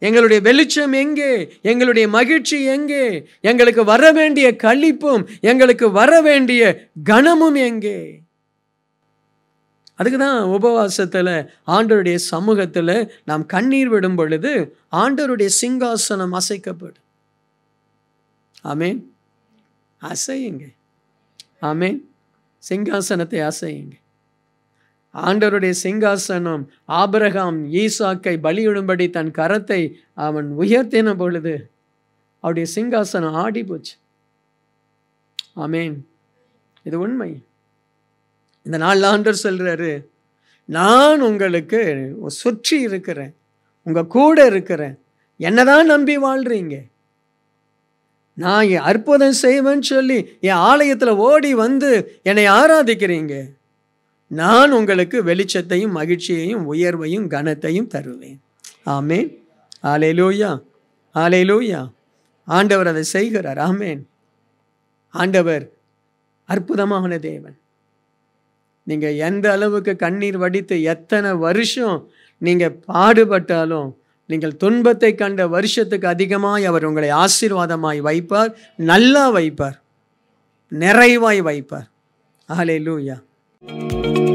எங்களுடைய வெளிச்சம் எங்கே எங்களுடைய மகிழ்ச்சி எங்கே எங்களுக்கு வர வேண்டிய களிப்பும் எங்களுக்கு வர வேண்டிய கனமும் எங்கே அதுக்கு தான் உபவாசத்தில் ஆண்டவருடைய சமூகத்தில் நாம் கண்ணீர் விடும் பொழுது ஆண்டவருடைய சிங்காசனம் அசைக்கப்படும் ஆமேன் அசையுங்க ஆமேன் சிங்காசனத்தை அசையுங்க ஆண்டவருடைய சிங்காசனம் ஆபிரகாம் ஈசாக்கை பலியிடும்படி தன் கரத்தை அவன் உயர்த்தின பொழுது அவருடைய சிங்காசனம் ஆடி போச்சு ஆமேன் இது உண்மை இந்த நாள் ஆண்டர் சொல்றாரு நான் உங்களுக்கு சுற்றி இருக்கிறேன் உங்க கூட இருக்கிறேன் என்னதான் நம்பி வாழ்றீங்க நான் என் அற்புதம் செய்வேன்னு சொல்லி என் ஆலயத்தில் ஓடி வந்து என்னை ஆராதிக்கிறீங்க நான் உங்களுக்கு வெளிச்சத்தையும் மகிழ்ச்சியையும் உயர்வையும் கனத்தையும் தருவேன் ஆமேன் ஆலேலூயா ஆலேலூயா ஆண்டவர் அதை செய்கிறார் ஆமேன் ஆண்டவர் அற்புதமான தேவன் நீங்கள் எந்த அளவுக்கு கண்ணீர் வடித்து எத்தனை வருஷம் நீங்கள் பாடுபட்டாலும் நீங்கள் துன்பத்தை கண்ட வருஷத்துக்கு அதிகமாய் அவர் உங்களை ஆசீர்வாதமாய் வைப்பார் நல்லா வைப்பார் நிறைவாய் வைப்பார் ஆலே லூயா